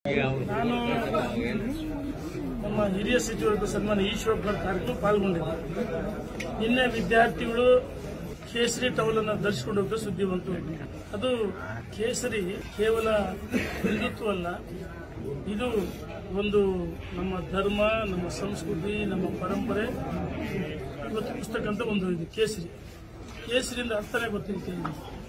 ನಾನು ನಮ್ಮ ಹಿರಿಯ ಸಚಿವರಾದ ಸನ್ಮಾನ ಈಶ್ವರಪ್ಪ ಕಾರ್ಯಕ್ರಮ ಪಾಲ್ಗೊಂಡಿದ್ದೆ ನಿನ್ನೆ ವಿದ್ಯಾರ್ಥಿಗಳು ಕೇಸರಿ ಟವಲ್ ಅನ್ನು ಧರಿಸಿಕೊಂಡು ಹೋಗೋ ಸುದ್ದಿ ಬಂತು ಅದು ಕೇಸರಿ ಕೇವಲ ಹಿಂದುತ್ವ ಅಲ್ಲ ಇದು ಒಂದು ನಮ್ಮ ಧರ್ಮ ನಮ್ಮ ಸಂಸ್ಕೃತಿ ನಮ್ಮ ಪರಂಪರೆ ಇವತ್ತು ಪುಸ್ತಕಂತ ಒಂದು ಇದು ಕೇಸರಿ ಕೇಸರಿಯಿಂದ ಅರ್ಥನೇ ಗೊತ್ತಿರ್ತೀವಿ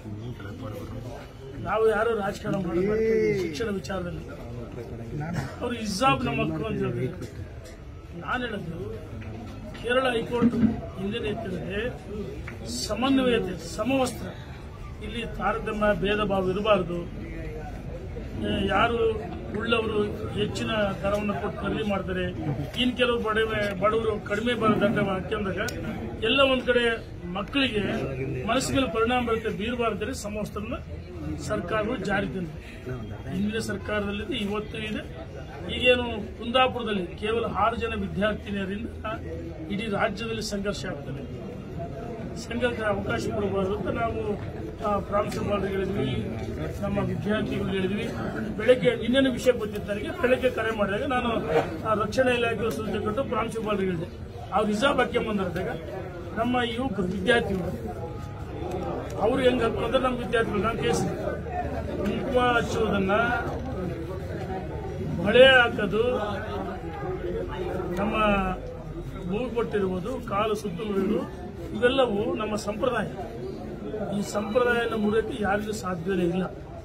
ನಾವು ಯಾರು ರಾಜಕಾರಣ ಮಾಡಬಾರ್ದು ಶಿಕ್ಷಣ ವಿಚಾರದಲ್ಲಿ ಅವರು ಹಿಜಾಬ್ ನಮ್ಮ ಮಕ್ಕಳು ಅಂತ ಹೇಳಿದ್ರು ನಾನು ಹೇಳೋದು ಕೇರಳ ಹೈಕೋರ್ಟ್ ಹಿಂದಿನ ಎತ್ತಿದ್ರೆ ಸಮನ್ವಯತೆ ಸಮವಸ್ತ್ರ ಇಲ್ಲಿ ತಾರತಮ್ಯ ಭೇದ ಭಾವ ಇರಬಾರದು ಆ, ಯಾರು ಉಳ್ಳವರು ಹೆಚ್ಚಿನ ದರವನ್ನು ಕೊಟ್ಟು ಖರೀದಿ ಮಾಡ್ತಾರೆ ಇನ್ನು ಕೆಲವು ಬಡವೆ ಬಡವರು ಕಡಿಮೆ ಬರ ದಂಡ ಹಾಕ್ಯಂದಾಗ ಎಲ್ಲ ಒಂದ್ ಕಡೆ ಮಕ್ಕಳಿಗೆ ಮನಸ್ಸಿನ ಮೇಲೆ ಪರಿಣಾಮ ಬರುತ್ತೆ ಬೀರಬಾರ್ದರೆ ಸಮವಸ್ತ್ರನ ಸರ್ಕಾರವು ಜಾರಿ ತಂದಿದೆ ಹಿಂದಿನ ಸರ್ಕಾರದಲ್ಲಿದೆ ಇವತ್ತು ಇದೆ ಈಗೇನು ಕುಂದಾಪುರದಲ್ಲಿ ಕೇವಲ ಆರು ಜನ ವಿದ್ಯಾರ್ಥಿನಿಯರಿಂದ ಇಡೀ ರಾಜ್ಯದಲ್ಲಿ ಸಂಘರ್ಷ ಆಗ್ತದೆ ಸಂಘಕ್ಕೆ ಅವಕಾಶ ಕೊಡಬಾರದು ಅಂತ ನಾವು ಆ, ಪ್ರಾಂಶುಪಾಲರಿಗೆ ಹೇಳಿದ್ವಿ ನಮ್ಮ ವಿದ್ಯಾರ್ಥಿಗಳು ಹೇಳಿದ್ವಿ ಬೆಳಗ್ಗೆ ಇನ್ನೇನು ವಿಷಯ ಗೊತ್ತಿತ್ತು ನನಗೆ ಬೆಳಗ್ಗೆ ಕರೆ ಮಾಡಿದಾಗ ನಾನು ಆ ರಕ್ಷಣಾ ಇಲಾಖೆ ಸೂಚನೆ ಕೊಟ್ಟು ಪ್ರಾಂಶುಪಾಲರಿಗೆ ಹೇಳಿದೆ ಅವ್ರು ಹಿಜಾಬ್ ಹಾಕಿ ಬಂದಾಗ ನಮ್ಮ ಯುವಕರು ವಿದ್ಯಾರ್ಥಿಗಳು ಅವ್ರು ಹೆಂಗ್ ಹಾಕೊಂಡ್ರೆ ನಮ್ಮ ವಿದ್ಯಾರ್ಥಿಗಳು ನಾನು ಕೇಸ್ ಕುಂಕುಮ ಹಚ್ಚುವುದನ್ನ ಬಳೆ ಹಾಕೋದು ನಮ್ಮ ಮೂಗು ಕೊಟ್ಟಿರುವುದು ಕಾಲು ಸುತ್ತುವುದು ಇವೆಲ್ಲವೂ ನಮ್ಮ ಸಂಪ್ರದಾಯ ಈ ಸಂಪ್ರದಾಯನ ಮುರಿಯಕ್ಕೆ ಯಾರಿಗೂ ಸಾಧ್ಯವೇ ಇಲ್ಲ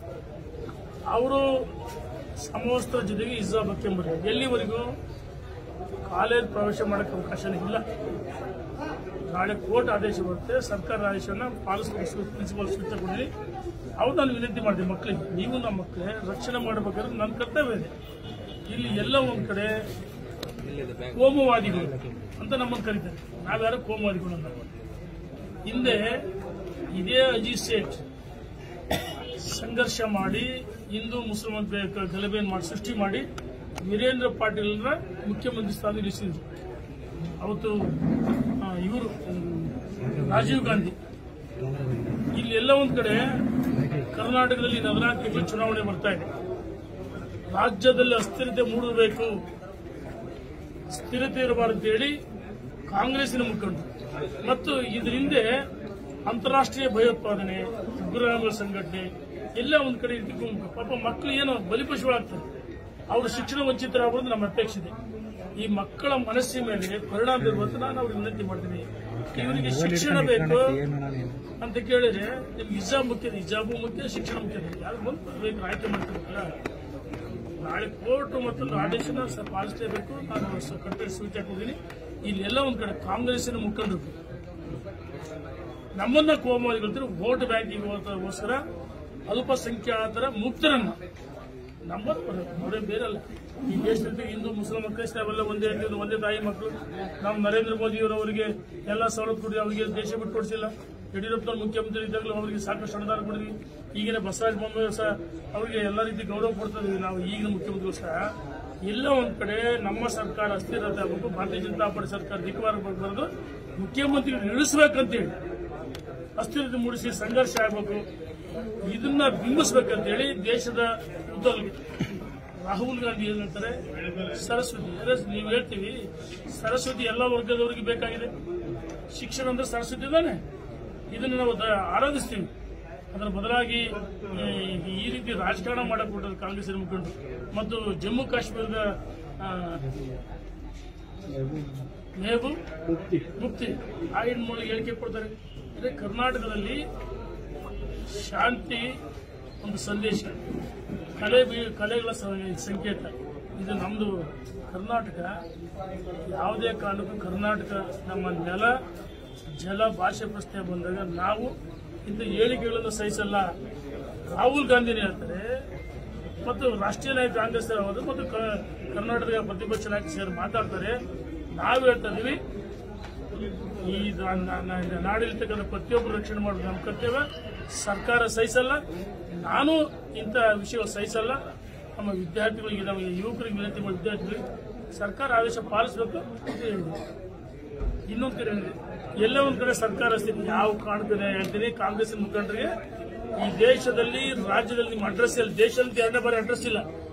ಅವರು ಸಮವಸ್ತ್ರ ಜೊತೆಗೆ ಹಿಜಾಬ್ ಹಾಕ್ಕೊಂಬರು ಎಲ್ಲಿವರೆಗೂ ಕಾಲೇಜ್ ಪ್ರವೇಶ ಮಾಡಕ್ಕೆ ಅವಕಾಶನೇ ಇಲ್ಲ ನಾಳೆ ಕೋರ್ಟ್ ಆದೇಶ ಬರುತ್ತೆ ಸರ್ಕಾರ ಆದೇಶವನ್ನು ಪಾಲಿಸಬೇಕು ಪ್ರಿನ್ಸಿಪಲ್ ಸೂಚನೆ ಕೊಡಿ ಅವ್ರು ನಾನು ವಿನಂತಿ ಮಾಡಿದೆ ಮಕ್ಕಳಿಗೆ ನೀವು ನಮ್ಮ ಮಕ್ಕಳೇ ರಕ್ಷಣೆ ಮಾಡಬೇಕಾದ್ರೆ ನನ್ನ ಕರ್ತವ್ಯ ಇದೆ ಇಲ್ಲಿ ಎಲ್ಲ ಒಂದ್ ಕಡೆ ಕೋಮುವಾದಿಗಳು ಅಂತ ನಮ್ಮನ್ನು ಕರೀತಾರೆ ನಾವ್ಯಾರು ಕೋಮುವಾದಿಗಳು ಅಲ್ಲ ಹಿಂದೆ ಇದೇ ಅಜಿತ್ ಸೇಠ್ ಸಂಘರ್ಷ ಮಾಡಿ ಹಿಂದೂ ಮುಸಲ್ಮಾನ್ ಗ- ಗಲಭೆಯನ್ನು ಮಾಡಿ ಸೃಷ್ಟಿ ಮಾಡಿ ವೀರೇಂದ್ರ ಪಾಟೀಲ್ರ ಮುಖ್ಯಮಂತ್ರಿ ಸ್ಥಾನ ಇಳಿಸಿದ್ರು ಅವತ್ತು ಇವರು ರಾಜೀವ್ ಗಾಂಧಿ ಇಲ್ಲಿ ಎಲ್ಲ ಒಂದ್ ಕಡೆ ಕರ್ನಾಟಕದಲ್ಲಿ ನಗರಾತ್ಮಕ ಚುನಾವಣೆ ಬರ್ತಾ ಇದೆ ರಾಜ್ಯದಲ್ಲಿ ಅಸ್ಥಿರತೆ ಮೂಡಬೇಕು ಸ್ಥಿರತೆ ಇರಬಾರದು ಅಂತ ಹೇಳಿ ಕಾಂಗ್ರೆಸ್ಸಿನ ಮುಖಂಡರು ಮತ್ತು ಇದ್ರ ಹಿಂದೆ ಅಂತಾರಾಷ್ಟ್ರೀಯ ಭಯೋತ್ಪಾದನೆ ಉಗ್ರಗಾಮಿಗಳ ಸಂಘಟನೆ ಎಲ್ಲ ಒಂದ್ ಕಡೆ ಇಟ್ಕೊಂಡು ಪಾಪ ಮಕ್ಕಳು ಏನೋ ಬಲಿಪಶುಗಳಾಗ್ತಾರೆ ಅವರು ಶಿಕ್ಷಣ ವಂಚಿತರಾಗೋದು ನಮ್ಮ ಅಪೇಕ್ಷೆ ಇದೆ ಈ ಮಕ್ಕಳ ಮನಸ್ಸಿನ ಮೇಲೆ ಪರಿಣಾಮ ಬೀರುವಂತ ನಾನು ಅವ್ರಿಗೆ ವಿನಂತಿ ಮಾಡ್ತೀನಿ ಇವರಿಗೆ ಶಿಕ್ಷಣ ಬೇಕು ಅಂತ ಕೇಳಿದ್ರೆ ನಿಮ್ಗೆ ಹಿಜಾಬ್ ಮುಖ್ಯ ಹಿಜಾಬು ಮುಖ್ಯ ಶಿಕ್ಷಣ ಮುಖ್ಯ ಯಾರು ಬಂದು ಬೇಕು ಆಯ್ಕೆ ಮಾಡ್ತಿರ್ತಾರ ನಾಳೆ ಕೋರ್ಟ್ ಮತ್ತು ಆದೇಶನ ಸ- ಪಾಲಿಸಲೇಬೇಕು ನಾನು ಸ- ಕಟ್ಟಡ ಸೂಚನೆ ಕೊಡ್ತೀನಿ ಇಲ್ಲೆಲ್ಲ ಒಂದ್ ಕಡೆ ಕಾಂಗ್ರೆಸ್ಸಿನ ಮುಖಂಡರು ನಮ್ಮನ್ನ ಕೋಮವಾದಿಗಳು ವೋಟ್ ಬ್ಯಾಂಕಿಗೋಸ್ಕರ ಅಲ್ಪಸಂಖ್ಯಾತರ ಮುಕ್ತರನ್ನ ನಮ್ಮನ್ನು ಅವರೇ ಬೇರಲ್ಲ ಈ ದೇಶದಲ್ಲಿ ಹಿಂದೂ ಮುಸಲ್ಮಾನ್ ಕ್ರೈಸ್ತ ಅವೆಲ್ಲ ಒಂದೇ ಹೆಂಗಿದ್ರು ಒಂದೇ ತಾಯಿ ಮಕ್ಕಳು ನಾವು ನರೇಂದ್ರ ಮೋದಿಯವರವರಿಗೆ ಎಲ್ಲ ಸವಲತ್ತು ಕೊಡಿ ಅವರಿಗೆ ದೇಶ ಬಿಟ್ಟು ಕೊಡಿಸಿಲ್ಲ ಯಡಿಯೂರಪ್ಪನವ್ರು ಮುಖ್ಯಮಂತ್ರಿ ಇದ್ದಾಗಲೂ ಅವರಿಗೆ ಸಾಕಷ್ಟು ಅನುದಾನ ಕೊಡಿದ್ವಿ ಈಗಿನ ಬಸವರಾಜ ಬೊಮ್ಮಾಯಿ ಸಹ ಅವರಿಗೆ ಎಲ್ಲ ರೀತಿ ಗೌರವ ಕೊಡ್ತಾ ಇದೀವಿ ನಾವು ಈಗಿನ ಮುಖ್ಯಮಂತ್ರಿಗಳು ಸಹ ಎಲ್ಲ ಒಂದ್ ಕಡೆ ನಮ್ಮ ಸರ್ಕಾರ ಅಸ್ಥಿರತೆ ಆಗಬೇಕು ಭಾರತೀಯ ಜನತಾ ಪಾರ್ಟಿ ಸರ್ಕಾರ ಧಿಕ್ಕಾರ ಬರಬಾರದು ಮುಖ್ಯಮಂತ್ರಿಗಳು ಇಳಿಸ್ಬೇಕಂತೇಳಿ ಅಸ್ಥಿರತೆ ಮೂಡಿಸಿ ಸಂಘರ್ಷ ಆಗಬೇಕು ಇದನ್ನ ಬಿಂಬಿಸ್ಬೇಕಂತೇಳಿ ದೇಶದ ಉದ್ದೋಗಿ ರಾಹುಲ್ ಗಾಂಧಿ ಏನ್ ಹೇಳ್ತಾರೆ ಸರಸ್ವತಿ ಅದೇ ನೀವು ಹೇಳ್ತೀವಿ ಸರಸ್ವತಿ ಎಲ್ಲ ವರ್ಗದವರಿಗೆ ಬೇಕಾಗಿದೆ ಶಿಕ್ಷಣ ಅಂದ್ರೆ ಸರಸ್ವತಿ ತಾನೆ ಇದನ್ನು ನಾವು ದ- ಆರಾಧಿಸ್ತೀವಿ ಅದರ ಬದಲಾಗಿ ಈ ಈ ರೀತಿ ರಾಜಕಾರಣ ಮಾಡಕ್ ಬಿಟ್ಟರು ಕಾಂಗ್ರೆಸ್ಸಿನ ಮುಖಂಡರು ಮತ್ತು ಜಮ್ಮು ಕಾಶ್ಮೀರದ ಆ, ಮೇವು ಮುಕ್ತಿ ಆ ಹೆಣ್ಮಗಳಿಗೆ ಹೇಳಿಕೆ ಕೊಡ್ತಾರೆ ಅಂದ್ರೆ ಕರ್ನಾಟಕದಲ್ಲಿ ಶಾಂತಿ ಒಂದು ಸಂದೇಶ ಕಲೆ ಬಿ- ಕಲೆಗಳ ಸ- ಸಂಕೇತ ಇದು ನಮ್ದು ಕರ್ನಾಟಕ ಯಾವುದೇ ಕಾರಣಕ್ಕೂ ಕರ್ನಾಟಕ ನಮ್ಮ ನೆಲ ಜಲ ಭಾಷೆ ಪ್ರಶ್ನೆ ಬಂದಾಗ ನಾವು ಇಂಥ ಹೇಳಿಕೆಗಳನ್ನು ಸಹಿಸಲ್ಲ ರಾಹುಲ್ ಗಾಂಧಿನೇ ಹೇಳ್ತಾರೆ ಮತ್ತು ರಾಷ್ಟ್ರೀಯ ನಾಯಕ ಕಾಂಗ್ರೆಸ್ ಅವರು ಮತ್ತು ಕ- ಕರ್ನಾಟಕದ ಪ್ರತಿಪಕ್ಷ ನಾಯಕ ಸೇರಿ ಮಾತಾಡ್ತಾರೆ ನಾವು ಹೇಳ್ತಾ ಇದೀವಿ ಈ ದ- ನ- ನ- ನಾಡಿರ್ತಕ್ಕಂಥ ಪ್ರತಿಯೊಬ್ಬರು ರಕ್ಷಣೆ ಮಾಡೋದು ನಮ್ಮ ಕರ್ತವ್ಯ ಸರ್ಕಾರ ಸಹಿಸಲ್ಲ ನಾನು ಇಂಥ ವಿಷಯ ಸಹಿಸಲ್ಲ ನಮ್ಮ ವಿದ್ಯಾರ್ಥಿಗಳಿಗೆ ನಮ್ಮ ಯುವಕರಿಗೆ ವಿನಂತಿ ಮಾಡಿ ವಿದ್ಯಾರ್ಥಿಗಳಿಗೆ ಸರ್ಕಾರ ಆದೇಶ ಪಾಲಿಸಬೇಕು ಅಂತ ಹೇಳಿದೆ ಇನ್ನೊಂದು ಕಡೆ ಹೇಳಿದೆ ಎಲ್ಲ ಒಂದ್ ಕಡೆ ಸರ್ಕಾರ ಸ್ಥಿತಿ ಯಾವ ಕಾರಣಕ್ಕೆ ಹೇಳ್ತೀನಿ ಕಾಂಗ್ರೆಸ್ ಮುಖಂಡರಿಗೆ ಈ ದೇಶದಲ್ಲಿ ರಾಜ್ಯದಲ್ಲಿ ನಿಮ್ಮ ಅಡ್ರೆಸ್ ಇಲ್ಲ ದೇಶದಲ್ಲಿ ಎರಡನೇ ಬಾರಿ ಅಡ್ರೆಸ್ ಇಲ್ಲ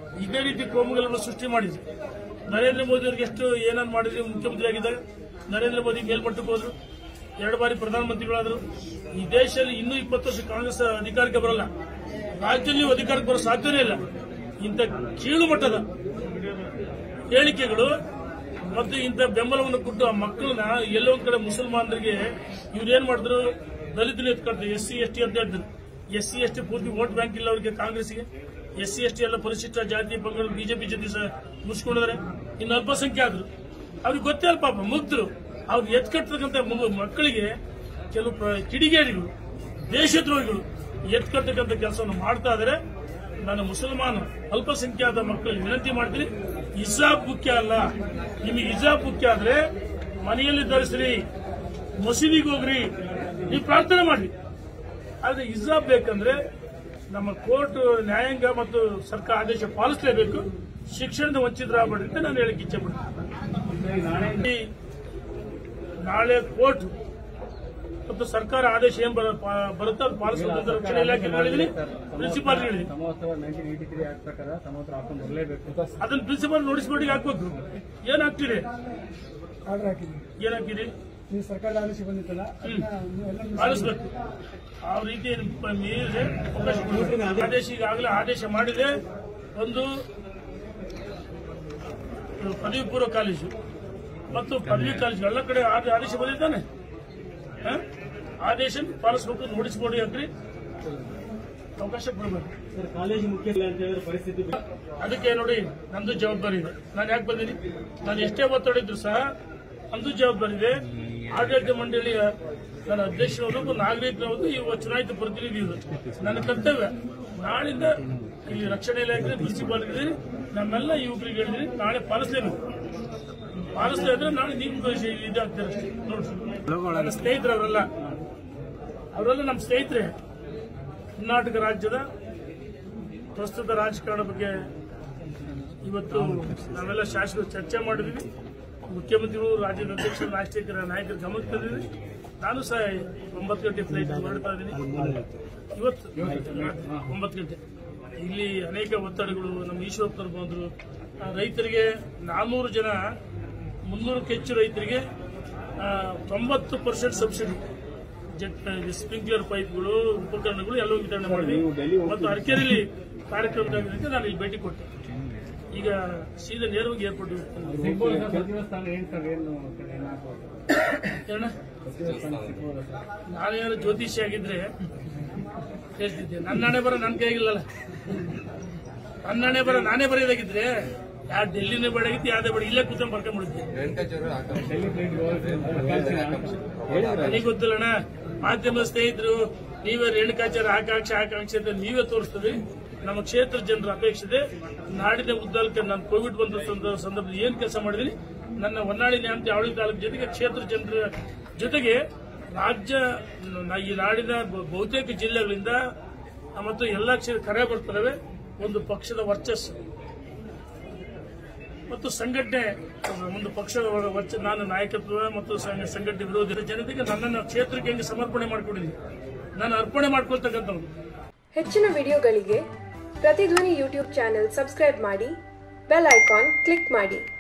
ಇದೇ ರೀತಿ ಕೋಮುಗಲಭೆ ಸೃಷ್ಟಿ ಮಾಡಿದ್ರು ನರೇಂದ್ರ ಮೋದಿ ಅವ್ರಿಗೆ ಎಷ್ಟು ಏನಾದ್ರು ಮಾಡಿದ್ರು ಮುಖ್ಯಮಂತ್ರಿ ಆಗಿದ್ದಾಗ ನರೇಂದ್ರ ಮೋದಿ ಮೇಲ್ಮಟ್ಟಕ್ಕೆ ಹೋದ್ರು ಎರಡು ಬಾರಿ ಪ್ರಧಾನಮಂತ್ರಿಗಳಾದ್ರು ಈ ದೇಶದಲ್ಲಿ ಇನ್ನೂ ಇಪ್ಪತ್ತು ವರ್ಷ ಕಾಂಗ್ರೆಸ್ ಅಧಿಕಾರಕ್ಕೆ ಬರಲ್ಲ ರಾಜ್ಯದಲ್ಲಿ ಅಧಿಕಾರಕ್ಕೆ ಬರೋ ಸಾಧ್ಯನೇ ಇಲ್ಲ ಇಂಥ ಕೀಳು ಮಟ್ಟದ ಹೇಳಿಕೆಗಳು ಮತ್ತು ಇಂಥ ಬೆಂಬಲವನ್ನು ಕೊಟ್ಟು ಆ ಮಕ್ಕಳನ್ನ ಎಲ್ಲೋ ಒಂದ್ ಕಡೆ ಮುಸಲ್ಮಾನರಿಗೆ ಇವ್ರೇನ್ ಮಾಡಿದ್ರು ದಲಿತನ ಎತ್ಕೊಳ್ತಾರೆ ಎಸ್ ಸಿ ಎಸ್ ಟಿ ಅಂತ ಹೇಳಿದ್ರು ಎಸ್ ಸಿ ಎಸ್ ಟಿ ಪೂರ್ತಿ ವೋಟ್ ಬ್ಯಾಂಕ್ ಇಲ್ಲ ಅವರಿಗೆ ಕಾಂಗ್ರೆಸ್ಗೆ ಎಸ್ ಸಿ ಎಸ್ ಟಿ ಎಲ್ಲ ಪರಿಶಿಷ್ಟ ಜಾತಿ ಪಂಗಡ ಬಿಜೆಪಿ ಜೊತೆ ಸ- ಮುಗಿಸ್ಕೊಂಡಿದ್ದಾರೆ ಇನ್ನು ಅಲ್ಪಸಂಖ್ಯಾತರು ಅವ್ರಿಗೆ ಗೊತ್ತೇ ಅಲ್ಲ ಪಾಪ ಮುಗ್ಧರು ಅವ್ರು ಎತ್ಕಟ್ಟತಕ್ಕಂಥ ಮಗು- ಮಕ್ಕಳಿಗೆ ಕೆಲವು ಪ್ರ- ಕಿಡಿಗೇಡಿಗಳು ದೇಶದ್ರೋಹಿಗಳು ಎತ್ಕಟ್ಟತಕ್ಕಂಥ ಕೆಲಸವನ್ನು ಮಾಡ್ತಾ ಇದ್ದಾರೆ ನಾನು ಮುಸಲ್ಮಾನ ಅಲ್ಪಸಂಖ್ಯಾತ ಮಕ್ಕಳಿಗೆ ವಿನಂತಿ ಮಾಡ್ತೀನಿ ಹಿಜಾಬ್ ಮುಖ್ಯ ಅಲ್ಲ ನಿಮಗೆ ಹಿಜಾಬ್ ಮುಖ್ಯ ಆದ್ರೆ ಮನೆಯಲ್ಲಿ ಧರಿಸ್ರಿ ಮಸೀದಿಗೆ ಹೋಗ್ರಿ ನೀವು ಪ್ರಾರ್ಥನೆ ಮಾಡ್ರಿ ಆದ್ರೆ ಹಿಜಾಬ್ ಬೇಕಂದ್ರೆ ನಮ್ಮ ಕೋರ್ಟ್ ನ್ಯಾಯಾಂಗ ಮತ್ತು ಸರ್ಕಾರ ಆದೇಶ ಪಾಲಿಸಲೇಬೇಕು ಶಿಕ್ಷಣದ ವಂಚಿತರಾಗಬೇಡಿ ಅಂತ ನಾನು ಹೇಳಕ್ ಇಚ್ಛೆ ಪಡ್ತೀನಿ ಈ ನಾಳೆ ಕೋರ್ಟ್ ಮತ್ತು ಸರ್ಕಾರ ಆದೇಶ ಏನ್ ಬರ- ಪಾ- ಬರುತ್ತೋ ಅದು ಪಾಲಿಸಬೇಕು ಅಂತ ರಕ್ಷಣಾ ಇಲಾಖೆ ಹೇಳಿದೀನಿ ಪ್ರಿನ್ಸಿಪಾಲ್ ಹೇಳಿದೀನಿ ಸಮವಸ್ತ್ರ ನೈನ್ಟೀನ್ ಏಯ್ಟಿ ತ್ರೀ ಆಕ್ಟ್ ಪ್ರಕಾರ ಸಮವಸ್ತ್ರ ಹಾಕೊಂಡು ಬರಲೇಬೇಕು ಅದನ್ನ ಪ್ರಿನ್ಸಿಪಾಲ್ ನೋಟಿಸ್ ಬೋರ್ಡಿಗೆ ಹಾಕ್ಬೇಕು ಏನ್ ಹಾಕ್ತೀರಿ ಆರ್ಡರ್ ಹಾಕಿದ್ವಿ ಏನ್ ಹಾಕಿರಿ ನೀವು ಸರ್ಕಾರದ ಆದೇಶ ಬಂದಿತ್ತಲ್ಲ ಅದನ್ನ ನೀವೆಲ್ಲ ಪಾಲಿಸಬೇಕು ಆ ರೀತಿ ಮೀರಿದ್ರೆ ಅವಕಾಶ ಕೊಡ್ಬೇಕು. ಆದೇಶ ಈಗಾಗಲೇ ಆದೇಶ ಮಾಡಿದೆ ಒಂದು ಪದವಿ ಪೂರ್ವ ಕಾಲೇಜು ಮತ್ತು ಪದವಿ ಕಾಲೇಜು ಎಲ್ಲ ಕಡೆ ಆದ- ಆದೇಶ ಬಂದಿದ್ದಾನೆ ಹ? ಆದೇಶ ಪಾಲಿಸಬೇಕು ನೋಟಿಸ್ ಬೋರ್ಡಿಗೆ ಹಾಕ್ರಿ ಅವಕಾಶ ಕೊಡಬೇಕು ಸರ್ ಕಾಲೇಜು ಮುಖ್ಯ ಇಲ್ಲ ಅಂತ ಹೇಳಿದ್ರೆ ಪರಿಸ್ಥಿತಿ ಅದಕ್ಕೆ ನೋಡಿ ನಂದು ಜವಾಬ್ದಾರಿ ಇದೆ ನಾನು ಯಾಕೆ ಬಂದೀನಿ ನಾನು ಎಷ್ಟೇ ಒತ್ತಡ ಇದ್ರು ಸಹ ನಂದು ಜವಾಬ್ದಾರಿ ಇದೆ ಆಡಳಿತ ಮಂಡಳಿಯ ನನ್ನ ಅಧ್ಯಕ್ಷರವರು ನಾಗರಿಕರವರು ಈ ಚುನಾಯಿತ ಪ್ರತಿನಿಧಿ ಇದು ನನ್ನ ಕರ್ತವ್ಯ ನಾಳಿಂದ ಈ ರಕ್ಷಣಾ ಇಲಾಖೆ ಪ್ರಿನ್ಸಿಪಾಲ್ ಇದ್ದೀನಿ ನಮ್ಮೆಲ್ಲ ಯುವಕರಿಗೆ ಹೇಳಿದ್ದೀನಿ ನಾಳೆ ಪಾಲಿಸಲೇಬೇಕು ಪಾಲಿಸದೇ ಇದ್ರೆ ನಾಳೆ ನೀವು ಇದಾಗ್ತಾರೆ ಅಷ್ಟೇ ನೋಡಿ ನನ್ನ ಸ್ನೇಹಿತರು ಅವರೆಲ್ಲ ಅವರೆಲ್ಲ ನಮ್ಮ ಸ್ನೇಹಿತರೆ ಕರ್ನಾಟಕ ರಾಜ್ಯದ ಪ್ರಸ್ತುತ ರಾಜಕಾರಣ ಬಗ್ಗೆ ಇವತ್ತು ನಾವೆಲ್ಲ ಶಾಸಕರು ಚರ್ಚೆ ಮಾಡಿದ್ವಿ ಮುಖ್ಯಮಂತ್ರಿಗಳು ರಾಜ್ಯದ ಅಧ್ಯಕ್ಷರು ರಾಷ್ಟ್ರೀಯ ನಾಯಕರ ಗಮನಕ್ಕೆ ತಂದಿದ್ವಿ ನಾನು ಸಹ ಒಂಬತ್ತು ಗಂಟೆ ಫ್ಲೈಟ್ ಹೊರಡ್ತಾ ಇದ್ದೀನಿ ಇವತ್ತು ಒಂಬತ್ತು ಗಂಟೆ ಇಲ್ಲಿ ಅನೇಕ ಒತ್ತಡಗಳು ನಮ್ಮ ಈಶ್ವರಪ್ಪರು ಬಂದರು ಆ, ರೈತರಿಗೆ ನಾನ್ನೂರು ಜನ ಮುನ್ನೂರಕ್ಕೆ ಹೆಚ್ಚು ರೈತರಿಗೆ ಆ, ತೊಂಬತ್ತು ಪರ್ಸೆಂಟ್ ಸಬ್ಸಿಡಿ ಜೆಟ್ ಸ್ಪ್ರಿಂಕ್ಲರ್ ಪೈಪ್ಗಳು ಉಪಕರಣಗಳು ಎಲ್ಲವೂ ವಿತರಣೆ ಮಾಡಿದ್ವಿ ಮತ್ತು ಅರಕೆರೆಯಲ್ಲಿ ಕಾರ್ಯಕ್ರಮದಾಗಿದ್ದಕ್ಕೆ ನಾನು ಇಲ್ಲಿ ಭೇಟಿ ಕೊಟ್ಟೆ ಈಗ ಸೀದಾ ನೇರವಾಗಿ ಏರ್ಪೋರ್ಟ್ ಹೋಗ್ತೀನಿ ಸಚಿವ ಸ್ಥಾನ ಏನ್ ಸರ್ ಏನು ಸರ್ ಏನಾಗ್ಬೋದು ಏನಣ್ಣ? ಸಚಿವ ಸ್ಥಾನ ಸಿಗ್ಬೋದಾ ಸರ್ ನಾನೇನಾದ್ರು ಜ್ಯೋತಿಷಿ ಆಗಿದ್ರೆ ಹೇಳ್ತಿದ್ದೆ ನನ್ನ ಹಣೆ ಬರ ನನ್ನ ಕೈಗಿಲ್ಲಲ್ಲ ನನ್ನ ಹಣೆ ಬರ ನಾನೇ ಬರೆಯೋದಾಗಿದ್ರೆ ಯಾರು ಡೆಲ್ಲಿನೇ ಬೇಡಾಗಿತ್ತು ಯಾವ್ದೇ ಬೇಡ ಇಲ್ಲೇ ಕೂತ್ಕೊಂಡು ಬರ್ಕೊಂಡ್ಬಿಡುತ್ತೆ ಡೆಲ್ಲಿ ಪ್ಲೇಟ್ ಹೇಳಿದ್ರೆ ನನಗೆ ಗೊತ್ತಿಲ್ಲಣ್ಣ ಮಾಧ್ಯಮ ಸ್ನೇಹಿತರು ನೀವೇ ರೇಣುಕಾಚಾರ ಆಕಾಂಕ್ಷೆ ಆಕಾಂಕ್ಷೆ ಅಂತ ನೀವೇ ತೋರಿಸ್ತದೆ ನಮ್ಮ ಕ್ಷೇತ್ರ ಜನರ ಅಪೇಕ್ಷೆ ಇದೆ ನಾಡಿನ ಉದ್ದಾಲಕ್ಕೆ ನಾನು ಕೋವಿಡ್ ಬಂದ ಸಂದ- ಸಂದರ್ಭದಲ್ಲಿ ಏನ್ ಕೆಲಸ ಮಾಡಿದೀನಿ ನನ್ನ ಹೊನ್ನಾಳಿ ನ್ಯಾಮತಿ ಆವಳಿ ತಾಲೂಕು ಜೊತೆಗೆ ಕ್ಷೇತ್ರ ಜನರ ಜೊತೆಗೆ ರಾಜ್ಯ ನ- ಈ ನಾಡಿನ ಬ- ಬಹುತೇಕ ಜಿಲ್ಲೆಗಳಿಂದ ಮತ್ತು ಎಲ್ಲ ಕ್ಷೇತ್ರ ಕರೆ ಬರ್ತವೆ ಒಂದು ಪಕ್ಷದ ವರ್ಚಸ್ಸು ಮತ್ತು ಸಂಘಟನೆ ಒಂದು ಪಕ್ಷದ ವರ್ಚ ನಾನು ನಾಯಕತ್ವ ಮತ್ತು ಸಂಘ- ಸಂಘಟನೆ ವಿರೋಧಿ ಜನತೆಗೆ ನನ್ನನ್ನು ಕ್ಷೇತ್ರಕ್ಕೆ ಹೆಂಗೆ ಸಮರ್ಪಣೆ ಮಾಡ್ಕೊಂಡಿದ್ದೀನಿ ನಾನು ಅರ್ಪಣೆ ಮಾಡ್ಕೊಳ್ತಕ್ಕಂಥವ್ನು ಹೆಚ್ಚಿನ ವಿಡಿಯೋಗಳಿಗೆ ಪ್ರತಿಧ್ವನಿ ಯೂಟ್ಯೂಬ್ ಚಾನೆಲ್ ಸಬ್ಸ್ಕ್ರೈಬ್ ಮಾಡಿ ಬೆಲ್ ಐಕಾನ್ ಕ್ಲಿಕ್ ಮಾಡಿ